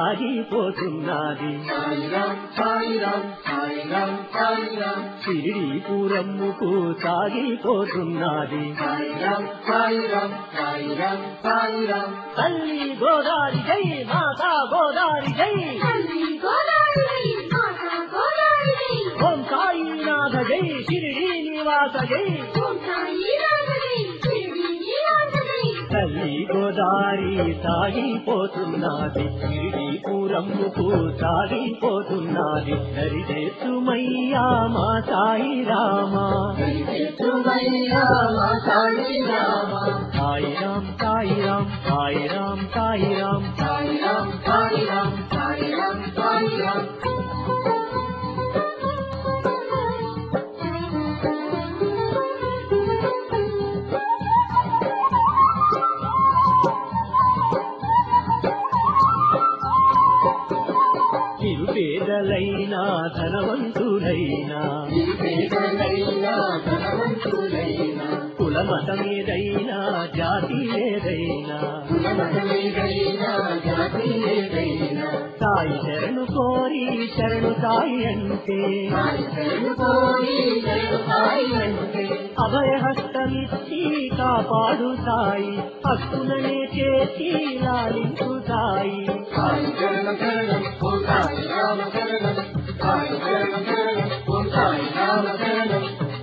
సాగిపోతున్నది సాయిరాం సాయిరాం సాయిరాం సాయిరాం షిరిడీపురమ్ముకు సాగిపోతున్నది సాయిరాం సాయిరాం సాయిరాం సాయిరాం తల్లి గోదారి జై మాతా గోదారి జై తల్లి గోదావరి మాతా గోదావరి ఓం సాయినాథ జై షిరిడీ నివాస జై ఓం సాయి రామని శిరిడి నీలాంతని తల్లి గోదారి సాగిపోతున్నది షిరిడీపురమ్ముకు సాగిపోతున్నది దరిదేశుమయ్యా మా సాయి రామా సుమయ్యా మా సాయిరామ సాయిరాం సాయిరాం సాయిరాం సాయిరాం సాయిరాం సాయిరాం సాయిరాం సాయిరాం నిరుపేదలైనా ధనవంతులైనా నిరుపేదలైనా ధనవంతులైనా కుల మతమేదైనా జాతి ఏదైనా కులమతమేదైనా జాతి ఏదైనా సాయి శరణు కోరి శరణు సాయి అంటే సాయి శరణు కోరి శరణు సాయి అంటే అభయహస్తమిచ్చి కాపాడు సాయి హక్కుననే చేసి లాలించు సాయి సాయి శరణం శరణం ఓ సాయి రామ శరణం సాయి శరణం శరణం ఓ సాయి రామ శరణం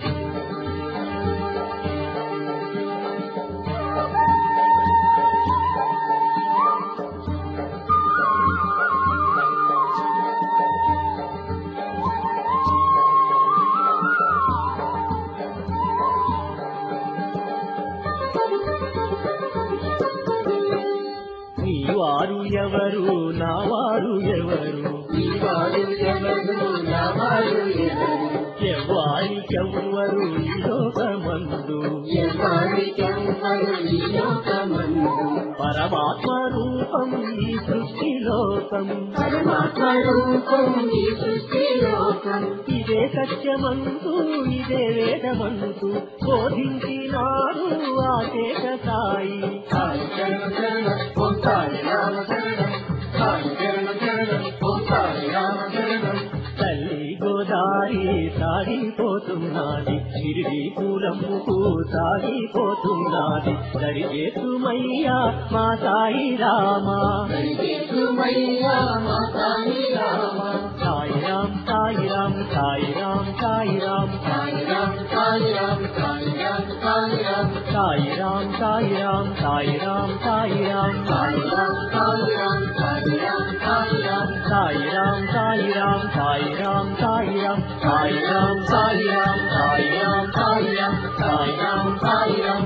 నీ వారు ఎవరు నా వారు ఎవరు ఈ వారు ఎవరు నా వారు ఎవరు ఎవ్వారికెవ్వరు ఈ లోకమందు ఎవరికెవ్వరు ఈ లోకమందు పరమాత్మ రూపం ఈ సృష్టి లోకం పరమాత్మ రూపం ఈ సృష్టి లోకం ఇదే సత్యమంతు ఇదే వేదమంతు బోధించినాడు ఆ శేష సాయి సాయి శరణం శరణం ఓం సాయి రామ శరణం సాయి శరణం శరణం ఓం సాయి రామ శరణం తల్లి గోదారి సాగిపోతున్నది షిరిడి పూలమ్ముకు సాగిపోతున్నది దరిచేతుమయ్యా మా సాయి రామా సుమయ్యా మా సాయి రామ సాయి రామ్ సాయి రామ్ సాయి రామ్ సాయి రామ్ సాయి రామ సాయి రామ సాయి రామ సాయి రామ సాయి రామ్ సాయి రామ్ సాయి రామ్ సాయి రామ్ సాయి రామ సాయి రామ సాయి రామ సాయి రామ సాయి రామ్ సాయి రామ్ సాయి రామ్ సాయి రామ్ సాయి రామ్ సాయి రామ్ సాయి రామ్ సాయి రామ్ సాయి రామ్ సాయి రామ్